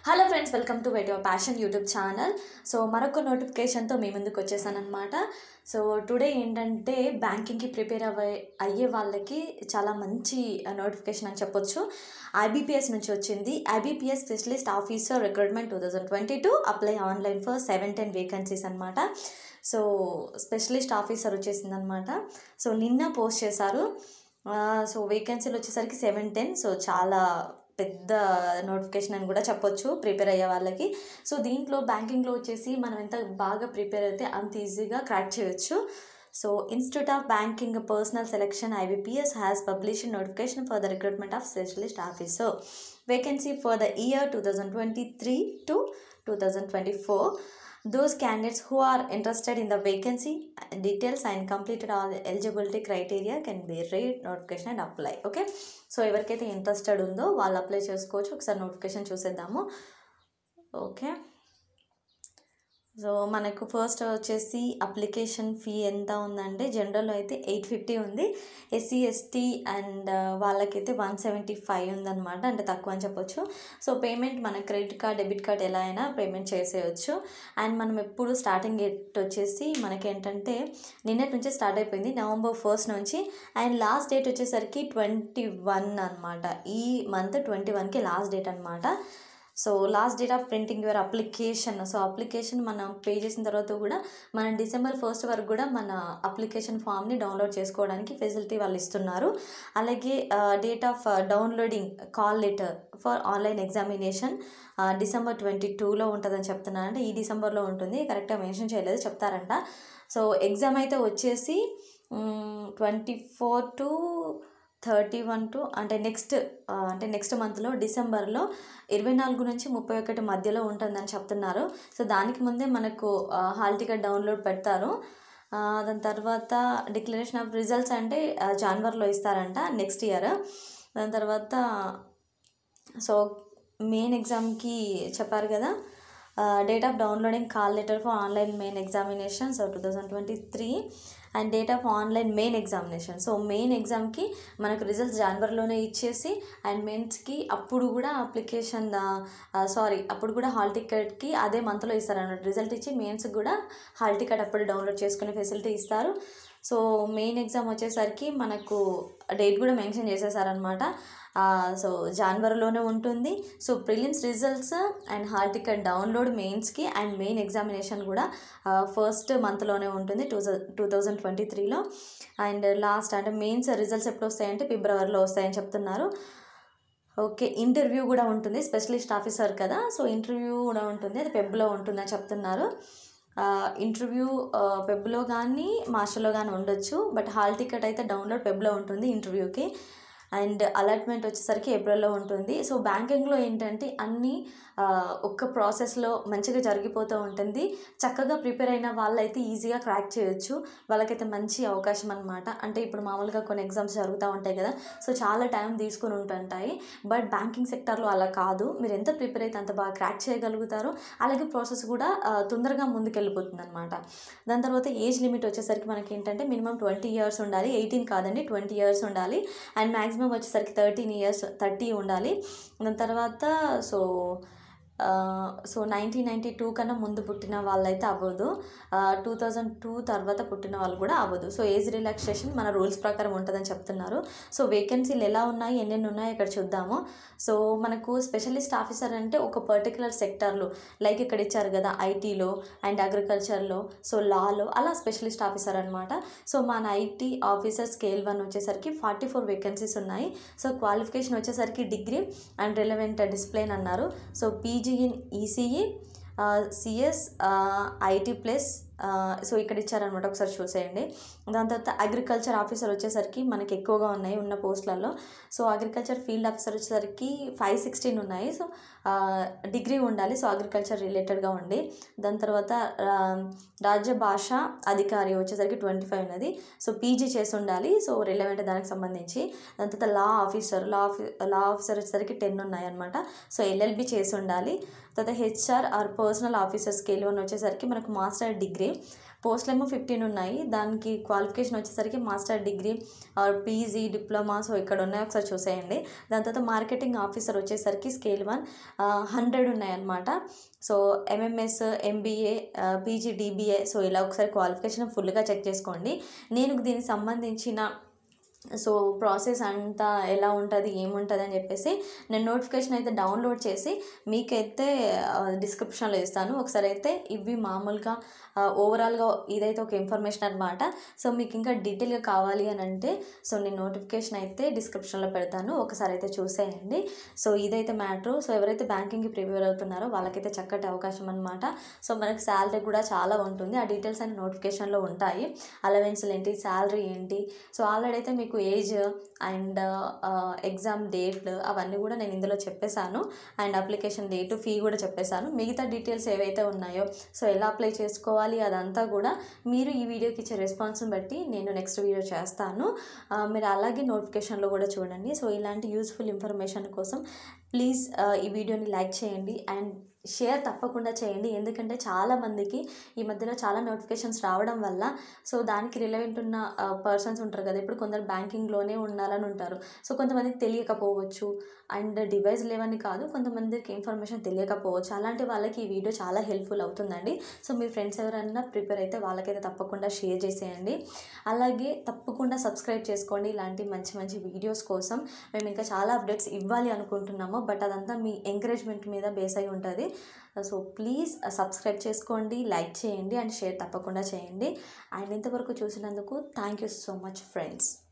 hello friends welcome to wet your passion YouTube channel so మరొక నోటిఫికేషన్తో మీ ముందుకు వచ్చేసాను అనమాట సో టుడే ఏంటంటే బ్యాంకింగ్కి ప్రిపేర్ అవ్వే అయ్యే వాళ్ళకి చాలా మంచి నోటిఫికేషన్ అని చెప్పొచ్చు ఐబీపీఎస్ నుంచి వచ్చింది IBPS specialist officer recruitment two thousand twenty two apply online for seven ten vacancies అనమాట సో స్పెషలిస్ట్ ఆఫీసర్ వచ్చేసింది అనమాట సో నిన్న పోస్ట్ చేశారు ఆ, సో వేకెన్సీలు వచ్చేసరికి సెవెన్ టెన్ సో చాలా పెద్ద నోటిఫికేషన్ అని కూడా చెప్పొచ్చు ప్రిపేర్ అయ్యే వాళ్ళకి సో దీంట్లో బ్యాంకింగ్లో వచ్చేసి మనం ఎంత బాగా ప్రిపేర్ అయితే అంత ఈజీగా క్రాక్ చేయొచ్చు so institute of banking personnel selection IBPS has published notification for the recruitment of specialist officer vacancy for the year two thousand twenty three to two thousand twenty four those candidates who are interested in the vacancy details and completed all eligibility criteria can be read notification and apply okay so ఎవరికైతే interested ఉందో వాళ్ళు apply చేసుకోవచ్చు ఒకసారి notification చూసేద్దాము okay so మనకు first వచ్చేసి application fee ఎంత ఉందంటే జనరల్లో అయితే ఎయిట్ ఫిఫ్టీ ఉంది ఎస్సీ ఎస్టీ అండ్ వాళ్ళకైతే వన్ సెవెంటీ ఫైవ్ ఉందన్నమాట అంటే తక్కువ అని చెప్పొచ్చు సో పేమెంట్ మన క్రెడిట్ కార్డ్ డెబిట్ కార్డ్ ఎలా అయినా పేమెంట్ చేసేయచ్చు అండ్ మనం ఎప్పుడు స్టార్టింగ్ డేట్ వచ్చేసి మనకేంటంటే నిన్నటి నుంచి స్టార్ట్ అయిపోయింది నవంబర్ ఫస్ట్ నుంచి అండ్ లాస్ట్ డేట్ వచ్చేసరికి ట్వంటీ వన్ అనమాట ఈ మంత్ ట్వంటీ వన్కి లాస్ట్ డేట్ అనమాట so last date of printing your application so application మనం పే చేసిన తర్వాత కూడా మనం డిసెంబర్ ఫస్ట్ వరకు కూడా మన అప్లికేషన్ ఫామ్ని డౌన్లోడ్ చేసుకోవడానికి ఫెసిలిటీ వాళ్ళు ఇస్తున్నారు అలాగే date of downloading call letter for online examination December twenty టూలో ఉంటుందని చెప్తున్నాను అంటే ఈ డిసెంబర్లో ఉంటుంది కరెక్ట్గా మెన్షన్ చేయలేదు చెప్తారంట సో ఎగ్జామ్ అయితే వచ్చేసి twenty four to thirty one to అంటే నెక్స్ట్ అంటే నెక్స్ట్ మంత్లో డిసెంబర్లో ఇరవై నాలుగు నుంచి ముప్పై ఒకటి మధ్యలో ఉంటుందని చెప్తున్నారు సో దానికి ముందే మనకు హాల్ టికెట్ డౌన్లోడ్ పెడతారు ఆ, దాని తర్వాత డిక్లరేషన్ ఆఫ్ రిజల్ట్స్ అంటే ఆ, జనవరిలో ఇస్తారంట నెక్స్ట్ ఇయర్ దాని తర్వాత సో మెయిన్ ఎగ్జామ్కి చెప్పారు కదా date of downloading call letter for online main examination so two thousand twenty three and date of online main examination so main ఎగ్జామ్కి మనకు రిజల్ట్స్ జనవరిలోనే ఇచ్చేసి అండ్ మెయిన్స్కి అప్పుడు కూడా అప్లికేషన్ సారీ అప్పుడు కూడా హాల్ టికెట్కి అదే మంత్లో ఇస్తారు అన్నట్టు రిజల్ట్ ఇచ్చి మెయిన్స్కి కూడా హాల్ టికెట్ అప్పుడు డౌన్లోడ్ చేసుకునే ఫెసిలిటీ ఇస్తారు సో మెయిన్ ఎగ్జామ్ వచ్చేసరికి మనకు డేట్ కూడా మెన్షన్ చేసేసారనమాట సో జనవరిలోనే ఉంటుంది so prelims results and hall ticket download మెయిన్స్కి అండ్ మెయిన్ ఎగ్జామినేషన్ కూడా ఫస్ట్ మంత్లోనే ఉంటుంది టూ టూ థౌజండ్ ట్వంటీ త్రీలో అండ్ లాస్ట్ అంటే మెయిన్స్ రిజల్ట్స్ ఎప్పుడు వస్తాయంటే ఫిబ్రవరిలో వస్తాయని చెప్తున్నారు ఓకే ఇంటర్వ్యూ కూడా ఉంటుంది స్పెషలిస్ట్ ఆఫీసర్ కదా సో ఇంటర్వ్యూ కూడా ఉంటుంది అది పెబ్లో ఉంటుందని చెప్తున్నారు ఇంటర్వ్యూ పెబ్లో కానీ మాస్టర్లో కానీ ఉండొచ్చు బట్ హాల్ టికెట్ అయితే డౌన్లోడ్ పెబ్లో ఉంటుంది ఇంటర్వ్యూకి అండ్ అలాట్మెంట్ వచ్చేసరికి ఏప్రిల్లో ఉంటుంది సో బ్యాంకింగ్లో ఏంటంటే అన్నీ ఆ, ఒక్క ప్రాసెస్లో మంచిగా జరిగిపోతూ ఉంటుంది చక్కగా ప్రిపేర్ అయిన వాళ్ళైతే ఈజీగా క్రాక్ చేయొచ్చు వాళ్ళకైతే మంచి అవకాశం అనమాట అంటే ఇప్పుడు మామూలుగా కొన్ని ఎగ్జామ్స్ జరుగుతూ ఉంటాయి కదా సో చాలా టైం తీసుకుని ఉంటుంటాయి బట్ బ్యాంకింగ్ సెక్టర్లో అలా కాదు మీరు ఎంత ప్రిపేర్ అయితే అంత బాగా క్రాక్ చేయగలుగుతారు అలాగే ప్రాసెస్ కూడా ఆ, తొందరగా ముందుకెళ్ళిపోతుంది అనమాట దాని తర్వాత ఏజ్ లిమిట్ వచ్చేసరికి మనకి ఏంటంటే మినిమం ట్వంటీ ఇయర్స్ ఉండాలి ఎయిటీన్ కాదండి ట్వంటీ ఇయర్స్ ఉండాలి అండ్ మ్యాక్సిమం వచ్చేసరికి థర్టీన్ ఇయర్స్ థర్టీ ఉండాలి దాని తర్వాత so so nineteen ninety two కన్నా ముందు పుట్టిన వాళ్ళైతే అవ్వదు టూ థౌజండ్ టూ తర్వాత పుట్టిన వాళ్ళు కూడా అవ్వదు సో ఏజ్ రిలాక్సేషన్ మన రూల్స్ ప్రకారం ఉంటుందని చెప్తున్నారు సో వేకెన్సీలు ఎలా ఉన్నాయి ఎన్నెన్ని ఉన్నాయి ఇక్కడ చూద్దాము సో మనకు స్పెషలిస్ట్ ఆఫీసర్ అంటే ఒక పర్టికులర్ సెక్టార్లో లైక్ ఇక్కడ ఇచ్చారు కదా ఐటీలో అండ్ అగ్రికల్చర్లో సో లాలో అలా స్పెషలిస్ట్ ఆఫీసర్ అనమాట సో మన ఐటీ ఆఫీసర్ స్కేల్ వన్ వచ్చేసరికి ఫార్టీ ఫోర్ వేకెన్సీస్ ఉన్నాయి సో క్వాలిఫికేషన్ వచ్చేసరికి డిగ్రీ అండ్ రిలవెంట్ డిస్ప్లేన్ అన్నారు so PG in ECE CS IT plus so ఇక్కడ ఇచ్చారనమాట ఒకసారి చూసేయండి దాని తర్వాత అగ్రికల్చర్ ఆఫీసర్ వచ్చేసరికి మనకి ఎక్కువగా ఉన్నాయి ఉన్న పోస్టులలో సో అగ్రికల్చర్ ఫీల్డ్ ఆఫీసర్ వచ్చేసరికి ఫైవ్ సిక్స్టీన్ ఉన్నాయి సో డిగ్రీ ఉండాలి సో అగ్రికల్చర్ రిలేటెడ్గా ఉండి దాని తర్వాత ఆ, రాజ్య భాష అధికారి వచ్చేసరికి ట్వంటీ ఫైవ్ ఉన్నది సో పీజీ చేసి ఉండాలి సో రిలవెంట్ దానికి సంబంధించి దాని తర్వాత లా ఆఫీసర్ లా ఆఫీ లా ఆఫీసర్ వచ్చేసరికి టెన్ ఉన్నాయి అనమాట సో ఎల్ఎల్బి చేసి ఉండాలి తర్వాత HR or personnel officer scale one వచ్చేసరికి మనకు మాస్టర్ డిగ్రీ పోస్టులు ఏమో ఫిఫ్టీన్ ఉన్నాయి దానికి క్వాలిఫికేషన్ వచ్చేసరికి master degree or PG diploma so ఇక్కడ ఉన్నాయి ఒకసారి చూసేయండి దాని తర్వాత మార్కెటింగ్ ఆఫీసర్ వచ్చేసరికి స్కేల్ వన్ హండ్రెడ్ ఉన్నాయన్నమాట so MMS MBA PG DBA so ఇలా ఒకసారి క్వాలిఫికేషన్ ఫుల్గా చెక్ చేసుకోండి నేను దీనికి సంబంధించిన సో ప్రాసెస్ అంతా ఎలా ఉంటుంది ఏముంటుంది అని చెప్పేసి నేను నోటిఫికేషన్ అయితే డౌన్లోడ్ చేసి మీకైతే డిస్క్రిప్షన్లో ఇస్తాను ఒకసారి అయితే ఇవి మామూలుగా ఓవరాల్గా ఇదైతే ఒక ఇన్ఫర్మేషన్ అనమాట సో మీకు ఇంకా డీటెయిల్గా కావాలి అని అంటే సో నేను నోటిఫికేషన్ అయితే డిస్క్రిప్షన్లో పెడతాను ఒకసారి అయితే చూసేయండి సో ఇదైతే మ్యాటర్ సో ఎవరైతే బ్యాంకింగ్కి ప్రిపేర్ అవుతున్నారో వాళ్ళకైతే చక్కటి అవకాశం అనమాట సో మనకి శాలరీ కూడా చాలా ఉంటుంది ఆ డీటెయిల్స్ అన్ని నోటిఫికేషన్లో ఉంటాయి అలవెన్స్లు ఏంటి శాలరీ ఏంటి సో ఆల్రెడీ అయితే మీకు ఏజ్ అండ్ ఎగ్జామ్ డేట్ అవన్నీ కూడా నేను ఇందులో చెప్పేశాను అండ్ అప్లికేషన్ డేట్ ఫీ కూడా చెప్పేశాను మిగతా డీటెయిల్స్ ఏవైతే ఉన్నాయో సో ఎలా అప్లై చేసుకోవాలి అదంతా కూడా మీరు ఈ వీడియోకి ఇచ్చే రెస్పాన్స్ని బట్టి నేను నెక్స్ట్ వీడియో చేస్తాను ఆ, మీరు అలాగే నోటిఫికేషన్లో కూడా చూడండి సో ఇలాంటి యూస్ఫుల్ ఇన్ఫర్మేషన్ కోసం ప్లీజ్ ఈ వీడియోని లైక్ చేయండి అండ్ షేర్ తప్పకుండా చేయండి ఎందుకంటే చాలామందికి ఈ మధ్యలో చాలా నోటిఫికేషన్స్ రావడం వల్ల సో దానికి రిలవెంట్ ఉన్న పర్సన్స్ ఉంటారు కదా ఇప్పుడు కొందరు బ్యాంకింగ్లోనే ఉండాలని ఉంటారు సో కొంతమందికి తెలియకపోవచ్చు అండ్ డివైస్ లేవని కాదు కొంతమందికి ఇన్ఫర్మేషన్ తెలియకపోవచ్చు అలాంటి వాళ్ళకి ఈ వీడియో చాలా హెల్ప్ఫుల్ అవుతుందండి సో మీ ఫ్రెండ్స్ ఎవరైనా ప్రిపేర్ అయితే వాళ్ళకైతే తప్పకుండా షేర్ చేసేయండి అలాగే తప్పకుండా సబ్స్క్రైబ్ చేసుకోండి ఇలాంటి మంచి మంచి వీడియోస్ కోసం మేము ఇంకా చాలా అప్డేట్స్ ఇవ్వాలి అనుకుంటున్నాము బట్ అదంతా మీ ఎంకరేజ్మెంట్ మీద బేస్ అయి ఉంటుంది సో ప్లీజ్ సబ్స్క్రైబ్ చేసుకోండి లైక్ చేయండి అండ్ షేర్ తప్పకుండా చేయండి అండ్ ఇంతవరకు చూసినందుకు thank you so much friends